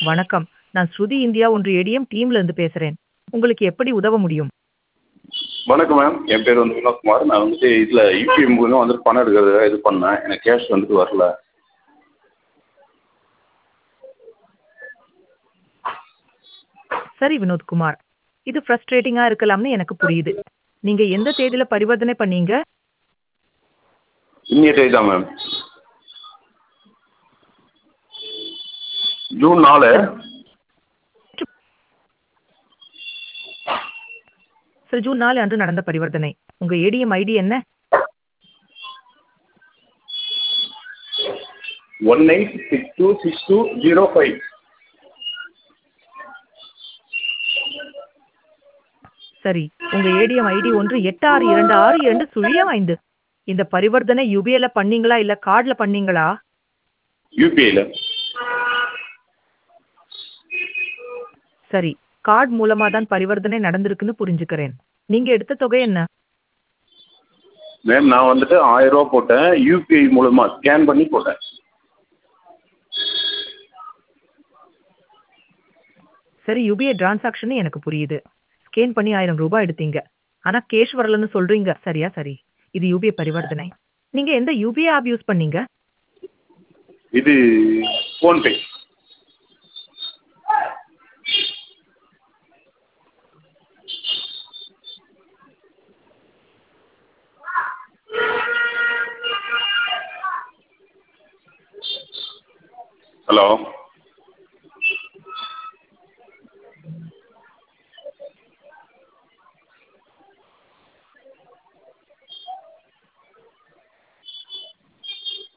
வணக்கம் நான் ஸ்ருதி இந்தியா ஒன்று ஏடிஎம் டீம்ல இருந்து பேசுறேன் உங்களுக்கு எப்படி உதவ முடியும் வணக்கம் மேம் என் பேர் வந்து வினோத்குமார் நான் வந்துட்டு இதில் யூபிஐ மூலிமா வந்துட்டு பணம் எடுக்கிறதுக்காக இது பண்ணேன் எனக்கு கேஷ் வந்துட்டு வரல சரி வினோத்குமார் இது ஃப்ரஸ்ட்ரேட்டிங்கா இருக்கலாம்னு எனக்கு புரியுது நீங்க எந்த தேதியில பரிவர்த்தனை பண்ணீங்க இன்னைய தேதி தான் மேம் ஜூன் நாலு சரி ஜூன் நாலு அன்று நடந்த பரிவர்த்தனை உங்க ஏடிஎம் ஐடி என்ன one eight six two six two zero five சரி உங்க ஏடிஎம் ஐடி ஒன்று எட்டு ஆறு இரண்டு ஆறு இரண்டு சுழியம் ஐந்து இந்த பரிவர்த்தனை யுபிஐல பண்ணீங்களா இல்ல கார்டுல பண்ணீங்களா யூபிஐயில் சரி கார்டு மூலமா தான் பரிவர்த்தனை நடந்திருக்குன்னு புரிஞ்சுக்கிறேன் நீங்க எடுத்த தொகை என்ன மேம் நான் வந்துட்டு ஆயிரம் ரூபா போட்டேன் யூபிஐ மூலமா ஸ்கேன் பண்ணி போட்டேன் சரி யுபிஐ டிரான்சாக்ஷன் எனக்கு புரியுது ஸ்கேன் பண்ணி ஆயிரம் ரூபாய் எடுத்தீங்க ஆனா கேஷ் வரலன்னு சொல்றீங்க சரியா சரி இது யூபிஐ பரிவர்த்தனை நீங்க எந்த யூபிஐ ஆப் யூஸ் பண்ணீங்க இது ஃபோன்பே ஹலோ